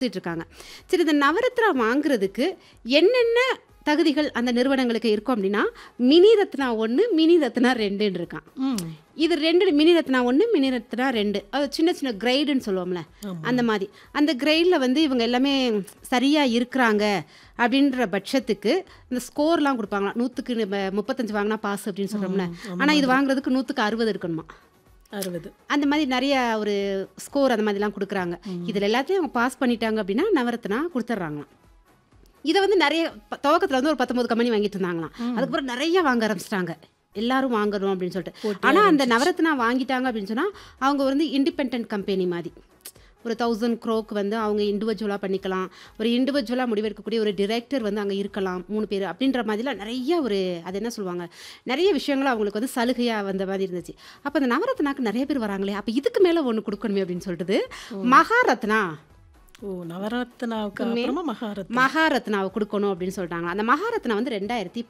கொடுத்துட்டு இருக்காங்க சரி இந்த நவரத்னா வாங்குறதுக்கு என்னென்ன தகுதிகள் அந்த நிறுவனங்களுக்கு இருக்கும் அப்படின்னா மினி ரத்னா ஒன்று மினி ரத்னா ரெண்டுன்னு இருக்கான் ம் இது ரெண்டு மினி ரத்னா ஒன்று மினி ரத்னா ரெண்டு அது சின்ன சின்ன கிரைடுன்னு சொல்லுவோம்ல அந்த மாதிரி அந்த கிரைடில் வந்து இவங்க எல்லாமே சரியாக இருக்கிறாங்க அப்படின்ற பட்சத்துக்கு இந்த ஸ்கோர்லாம் கொடுப்பாங்களாம் நூற்றுக்கு முப்பத்தஞ்சு வாங்கினா பாஸ் அப்படின்னு சொல்கிறோம்ல ஆனால் இது வாங்குறதுக்கு நூற்றுக்கு அறுபது இருக்கணுமா அறுபது அந்த மாதிரி நிறைய ஒரு ஸ்கோர் அந்த மாதிரிலாம் கொடுக்குறாங்க இதில் எல்லாத்தையும் அவங்க பாஸ் பண்ணிட்டாங்க அப்படின்னா நவரத்னா கொடுத்துட்றாங்களாம் இதை வந்து நிறைய துவக்கத்தில் வந்து ஒரு பத்தொம்பது கம்பெனி வாங்கிட்டு இருந்தாங்களாம் அதுக்கப்புறம் நிறைய வாங்க ஆரம்பிச்சிட்டாங்க எல்லாரும் வாங்கணும் அப்படின்னு சொல்லிட்டு ஆனால் அந்த நவரத்னா வாங்கிட்டாங்க அப்படின்னு சொன்னால் அவங்க வந்து இண்டிபெண்ட் கம்பெனி மாதிரி ஒரு தௌசண்ட் க்ரோக்கு வந்து அவங்க இண்டிவிஜுவலாக பண்ணிக்கலாம் ஒரு இண்டிவிஜுவலாக முடிவெடுக்கக்கூடிய ஒரு டிரெக்டர் வந்து அங்கே இருக்கலாம் மூணு பேர் அப்படின்ற மாதிரிலாம் நிறைய ஒரு அது என்ன சொல்லுவாங்க நிறைய விஷயங்கள் அவங்களுக்கு வந்து சலுகையாக வந்த மாதிரி இருந்துச்சு அப்போ அந்த நவரத்னாக்கு நிறைய பேர் வராங்களே அப்போ இதுக்கு மேலே ஒன்று கொடுக்கணுமே அப்படின்னு சொல்லிட்டு மகாரத்னா ஓ நவரத்னாவுக்கு அப்புறமா மகாரத்னா மகாரத்னாவை கொடுக்கணும் அப்படின்னு சொல்லிட்டாங்க அந்த மகாரத்னா வந்து ரெண்டாயிரத்தி